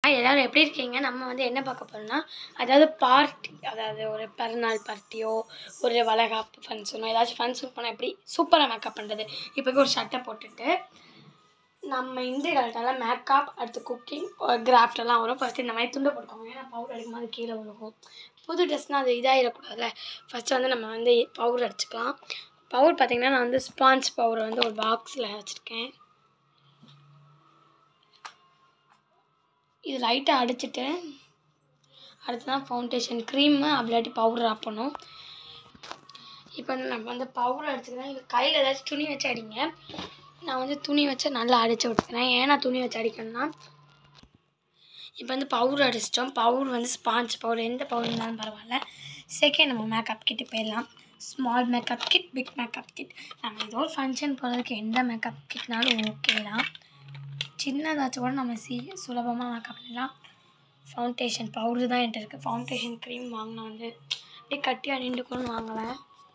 எல்லாரும் எப்படி இருக்கீங்க நம்ம வந்து என்ன பார்க்க போறோம்னா அதாவது பார்ட்டி அதாவது ஒரு பிறநாள் பார்ட்டியோ ஒரு வளகாப்பு ஃபங்க்ஷனோ ஏதாச்சும் ஃபங்க்ஷன் போனால் எப்படி சூப்பராக மேக்கப் பண்ணுறது இப்போக்கு ஒரு சட்டை போட்டுட்டு நம்ம இந்த காலத்தால் மேக்கப் அடுத்து குக்கிங் கிராஃப்ட் எல்லாம் வரும் ஃபஸ்ட்டு இந்த மாதிரி துண்டை போட்டுக்கோங்க ஏன்னா பவுடர் அடிக்கும் போது கீழே விழுகும் புது ட்ரெஸ்னால் அது இதாகிடக்கூடாதுல்ல ஃபஸ்ட்டு வந்து நம்ம வந்து பவுடர் அடிச்சுக்கலாம் பவுடர் பார்த்திங்கன்னா நான் வந்து ஸ்பான்ஸ் பவுடர் வந்து ஒரு பாக்ஸில் வச்சுருக்கேன் இது லைட்டாக அடிச்சுட்டு அடுத்து தான் ஃபவுண்டேஷன் க்ரீமு அப்படிலாட்டி பவுடர் ஆப்பணும் இப்போ வந்து நம்ம வந்து பவுடர் அடிச்சுக்கிறேன் இது கையில் ஏதாச்சும் துணி வச்சு அடிங்க நான் வந்து துணி வச்சு நல்லா அடித்து விட்டுக்கிறேன் ஏன் நான் துணி வச்சு அடிக்கணும்னா இப்போ வந்து பவுடர் அடிச்சிட்டோம் பவுடர் வந்து ஸ்பாஞ்ச் பவுடர் எந்த பவுடர் இருந்தாலும் பரவாயில்ல செகண்ட் நம்ம மேக்கப் கிட்டு போயிடலாம் small makeup kit big makeup kit நம்ம ஏதோ ஒரு ஃபங்க்ஷன் போகிறதுக்கு எந்த மேக்கப் கிட்னாலும் ஓகே தான் சின்னதாச்சும் கூட நம்ம சீ சுலபமாக மேக்கப் பண்ணலாம் ஃபவுண்டேஷன் பவுடர் தான் என்கிட்ட இருக்குது ஃபவுண்டேஷன் க்ரீம் வாங்கினா வந்து அப்படியே கட்டியாக நின்றுக்கணும்னு வாங்கலை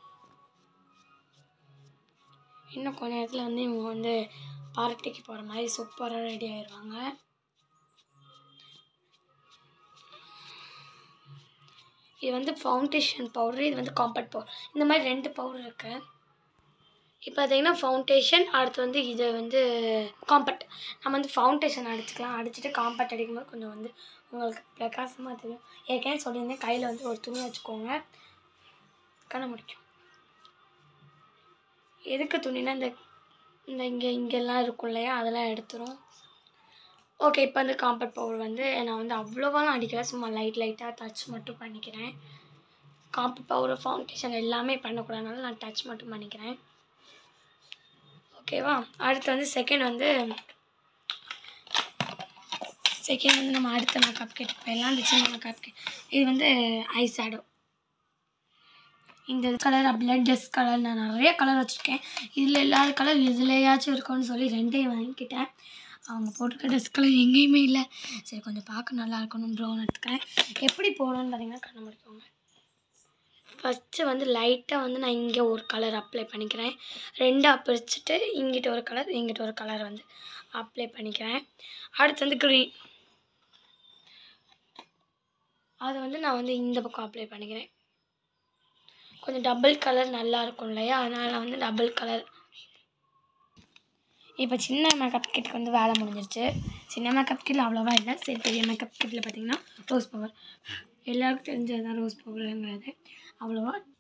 இன்னும் கொஞ்ச நேரத்தில் வந்து இவங்க வந்து பார்ட்டிக்கு போகிற மாதிரி சூப்பராக ரெடி ஆயிடுவாங்க இது வந்து ஃபவுண்டேஷன் பவுடர் இது வந்து காம்பேக்ட் பவுடர் இந்த மாதிரி ரெண்டு பவுடர் இருக்குது இப்போ பார்த்தீங்கன்னா ஃபவுண்டேஷன் அடுத்து வந்து இது வந்து காம்பேக்ட் நம்ம வந்து ஃபவுண்டேஷன் அடிச்சுக்கலாம் அடிச்சுட்டு காம்பேக்ட் அடிக்கும்போது கொஞ்சம் வந்து உங்களுக்கு பிரகாசமாக தெரியும் ஏற்கனவே சொல்லியிருந்தேன் கையில் வந்து ஒரு துணி வச்சுக்கோங்க கண்ண முடிக்கும் எதுக்கு துணினா இந்த இந்த இங்கே இங்கெல்லாம் இருக்கும் இல்லையா அதெல்லாம் எடுத்துரும் ஓகே இப்போ வந்து காம்பேக்ட் பவுடர் வந்து நான் வந்து அவ்வளோவாலாம் அடிக்கல சும்மா லைட் லைட்டாக டச் மட்டும் பண்ணிக்கிறேன் காம்பேக்ட் பவுடர் ஃபவுண்டேஷன் எல்லாமே பண்ணக்கூடாதுனால நான் டச் மட்டும் பண்ணிக்கிறேன் ஓகேவா அடுத்து வந்து செகண்ட் வந்து செகண்ட் வந்து நம்ம அடுத்த மேக்கப் கிட் போயிடலாம் அந்த சின்ன மேக்கப் கிட் இது வந்து ஐ ஷேடோ இந்த கலர் அப்படிலாம் ட்ரெஸ் கலர் நான் நிறைய கலர் வச்சுருக்கேன் இதில் இல்லாத கலர் இதுலையாச்சும் இருக்கும்னு சொல்லி ரெண்டையும் வாங்கிக்கிட்டேன் அவங்க போட்டிருக்க ட்ரெஸ் கலர் எங்கேயுமே இல்லை சரி கொஞ்சம் பார்க்க நல்லா இருக்கணும் ப்ரௌன் எடுத்துக்கிறேன் எப்படி போடணும்னு பார்த்தீங்கன்னா கண்ண முடிக்கோங்க ஃபஸ்ட்டு வந்து லைட்டாக வந்து நான் இங்கே ஒரு கலர் அப்ளை பண்ணிக்கிறேன் ரெண்டாக பிரிச்சுட்டு இங்கிட்ட ஒரு கலர் இங்கிட்ட ஒரு கலர் வந்து அப்ளை பண்ணிக்கிறேன் அடுத்து வந்து க்ரீன் அதை வந்து நான் வந்து இந்த பக்கம் அப்ளை பண்ணிக்கிறேன் கொஞ்சம் டபுள் கலர் நல்லா இருக்கும் இல்லையா அதனால் நான் வந்து டபுள் கலர் இப்போ சின்ன மேக்கப் கிட்டுக்கு வந்து வேலை முடிஞ்சிருச்சு சின்ன மேக்கப் கிட்டில் அவ்வளோவா இல்லை சரி பெரிய மேக்கப் கிட்டில் பார்த்தீங்கன்னா ரோஸ் பவர் எல்லாருக்கும் தெரிஞ்சது தான் ரோஸ் பவருங்கிறது அவ்வளோவா